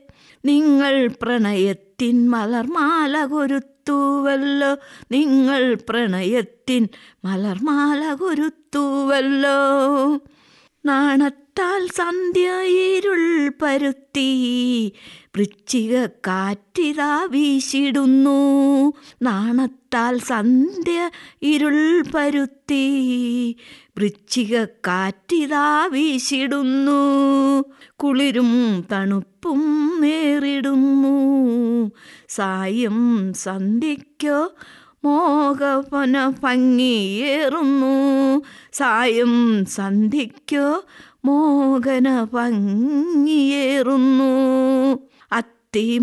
നിങ്ങൾ പ്രണയത്തിൻ മലർമാല കൊരുത്തുവല്ലോ നിങ്ങൾ പ്രണയത്തിൻ മലർമാല കൊരുത്തുവല്ലോ നാണത്താൽ സന്ധ്യ ഇരുൾ പരുത്തി വൃശ്ചിക കാറ്റിതാ വീശിടുന്നു നാണത്താൽ സന്ധ്യ ഇരുൾ പരുത്തി വൃശ്ചിക കാറ്റിതാ വീശിടുന്നു കുളിരും തണുപ്പും നേരിടുന്നു സായം സന്ധ്യയ്ക്കോ മോഹവന ഭംഗിയേറുന്നു സായം സന്ധ്യയ്ക്കോ മോഹന ഭംഗിയേറുന്നു അത്തി